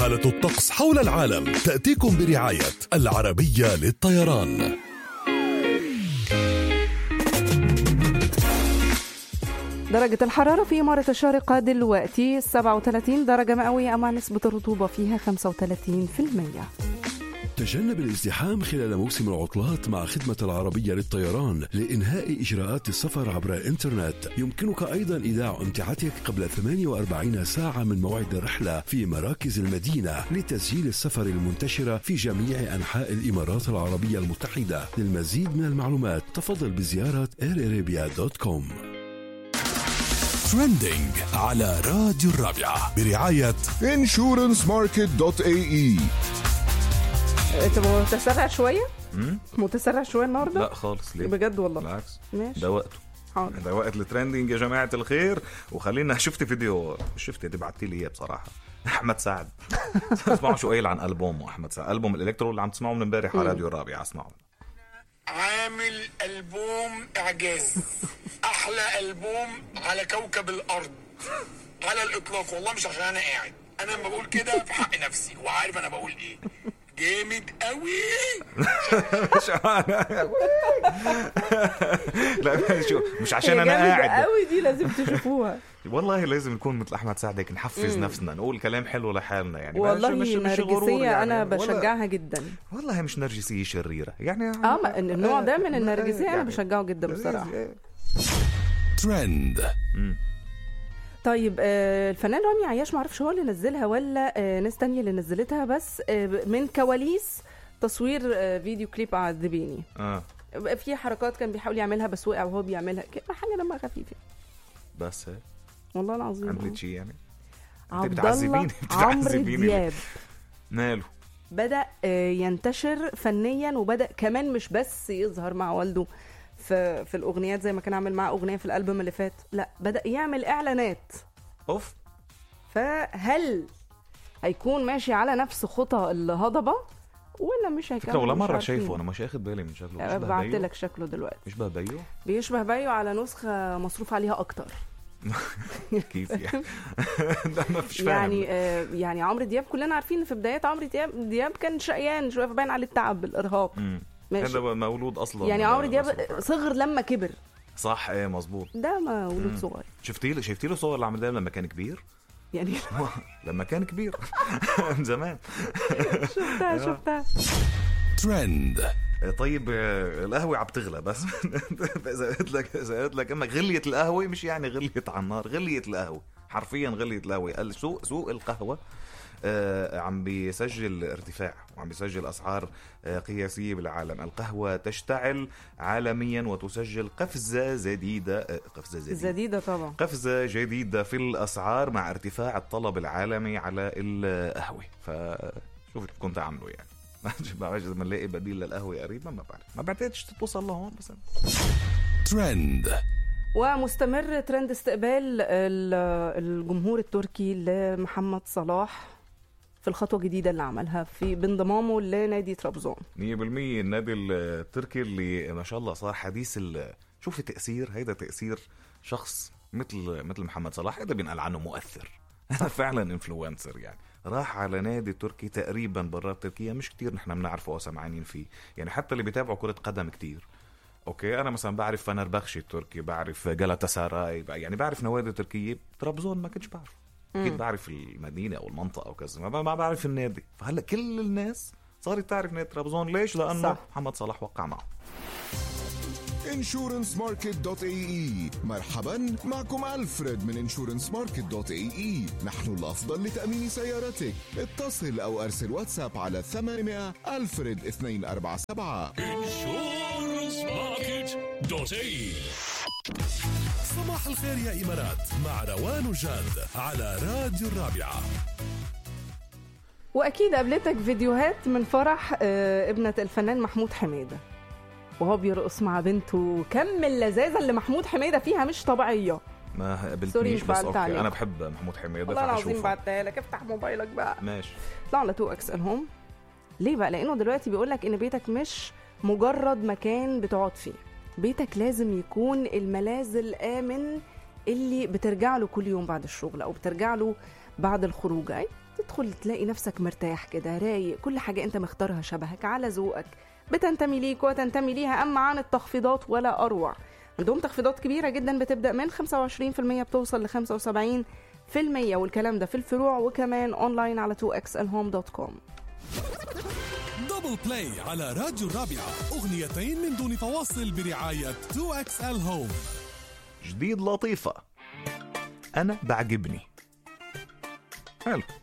حالة الطقس حول العالم تأتيكم برعاية العربية للطيران درجة الحرارة في إمارة الشارقة دلوقتي 37 درجة مئوية أما نسبة الرطوبة فيها 35% تجنب الازدحام خلال موسم العطلات مع خدمة العربية للطيران لإنهاء إجراءات السفر عبر الإنترنت يمكنك أيضا إيداع أمتعتك قبل 48 ساعة من موعد الرحلة في مراكز المدينة لتسجيل السفر المنتشرة في جميع أنحاء الإمارات العربية المتحدة للمزيد من المعلومات تفضل بزيارة airarabia.com ترندنج على راديو الرابعة برعاية insurancemarket.ae أنت متسرع شوية؟ متسرع شوية النهاردة؟ لا خالص ليه بجد والله بالعكس ماشي ده وقته حاضر ده وقت الترندنج يا جماعه الخير وخلينا شفت فيديو مش شفت دي بعتي لي اياه بصراحه احمد سعد اسمعوا شو قايل عن البومه احمد سعد البوم الالكترو اللي عم تسمعه من امبارح على راديو الرابع اسمعوا عامل ألبوم إعجاز أحلى ألبوم على كوكب الأرض على الإطلاق والله مش عشان أنا قاعد أنا لما بقول كده في حق نفسي وعارف أنا بقول إيه جامد قوي مش لا شو مش عشان انا جامد قاعد قوي دي لازم تشوفوها والله لازم نكون مثل احمد سعد هيك نحفز نفسنا نقول كلام حلو لحالنا يعني ما- والله مش- مش غرور نرجسية يعني. أنا ولا- بشجعها جدا والله هي مش نرجسيه شريره يعني اه ما- النوع ده من النرجسية أنا يعني- بشجعه جدا بصراحة ترند طيب آه، الفنان رامي عياش معرفش هو اللي نزلها ولا آه، ناس تانية اللي نزلتها بس آه، من كواليس تصوير آه، فيديو كليب عذبيني اه في حركات كان بيحاول يعملها بس وقع وهو بيعملها كده حاجة دمها خفيفة بس هيك والله العظيم عملت شيء يعني انت عبد بتعذبيني الله بتعذبيني عمرو ليه؟ دياب ماله بدأ آه، ينتشر فنيا وبدأ كمان مش بس يظهر مع والده في في الأغنيات زي ما كان عامل معاه أغنية في الألبوم اللي فات لا بدأ يعمل إعلانات اوف فهل هيكون ماشي على نفس خطى الهضبة ولا مش هيكمل فكرة ولا مش مرة عارفين. شايفه انا مش اخد بالي من شكله آه، بيشبه بعت بيو لك شكله دلوقتي بيشبه بيو بيشبه بايو على نسخة مصروف عليها أكتر كيف يعني ده ما فيش فاهم يعني آه يعني عمرو دياب كلنا عارفين إن في بدايات عمرو دياب دياب كان شقيان شويه فباين عليه التعب الارهاق مم. ماشي هذا مولود اصلا يعني عمرو دياب مصروف. صغر لما كبر صح ايه مظبوط ده مولود صغير شفتي له شفتي له صور لعمرو دياب لما كان كبير يعني لما كان كبير من زمان شفتها شفتها ترند طيب آه، القهوة عم تغلى بس إذا قلت لك إذا قلت لك أمك غليت القهوة مش يعني غليت على النار غليت القهوة حرفيا غليت القهوة السوق سوق القهوة آه، عم بيسجل ارتفاع وعم بيسجل أسعار آه، قياسية بالعالم القهوة تشتعل عالميا وتسجل قفزة جديدة آه، قفزة جديدة الزديده طبعا قفزة جديدة في الأسعار مع ارتفاع الطلب العالمي على القهوة فشوف شو بدكم تعملوا يعني ما بعرف اذا بنلاقي بديل للقهوه قريبا ما بعرف ما بعتقدش توصل لهون بس ترند ومستمر ترند استقبال ال- الجمهور التركي لمحمد صلاح في الخطوه الجديده اللي عملها في بانضمامه لنادي طرابزون 100% النادي التركي اللي ما شاء الله صار حديث ال... شوف التاثير هيدا تاثير شخص مثل مثل محمد صلاح هذا بينقال عنه مؤثر هذا فعلا انفلونسر يعني راح على نادي تركي تقريبا برات تركيا مش كتير نحن بنعرفه او سمعانين فيه يعني حتى اللي بيتابعوا كرة قدم كتير اوكي انا مثلا بعرف فنربخشي التركي بعرف جالاتا ساراي يعني بعرف نوادي تركية طرابزون ما كنتش بعرف اكيد بعرف المدينه او المنطقه او كذا ما ما بعرف النادي فهلا كل الناس صارت تعرف نادي طرابزون ليش لانه صح. صح. محمد صلاح وقع معه insurancemarket.ae مرحبا معكم ألفريد من insurancemarket.ae نحن الأفضل لتأمين سيارتك اتصل أو أرسل واتساب على 800 ألفريد 247 صباح الخير يا إمارات مع روان وجاد على راديو الرابعة واكيد قابلتك فيديوهات من فرح آه، ابنه الفنان محمود حميده وهو بيرقص مع بنته كم اللذاذه اللي محمود حميده فيها مش طبيعيه ما سوري، قابلتنيش مش بس بعدت اوكي عليك. انا بحب محمود حميده والله العظيم فحشوفه بعتها لك افتح موبايلك بقى ماشي اطلع على تو اكس ان هوم ليه بقى لانه دلوقتي بيقول لك ان بيتك مش مجرد مكان بتقعد فيه بيتك لازم يكون الملاذ الامن اللي بترجع له كل يوم بعد الشغل او بترجع له بعد الخروج اي تدخل تلاقي نفسك مرتاح كده رايق كل حاجة انت مختارها شبهك على ذوقك بتنتمي ليك وتنتمي ليها أما عن التخفيضات ولا أروع عندهم تخفيضات كبيرة جدا بتبدأ من 25% بتوصل ل 75% والكلام ده في الفروع وكمان اونلاين على 2xlhome.com دبل بلاي على راديو الرابعة أغنيتين من دون فواصل برعاية 2XL Home جديد لطيفة أنا بعجبني حلو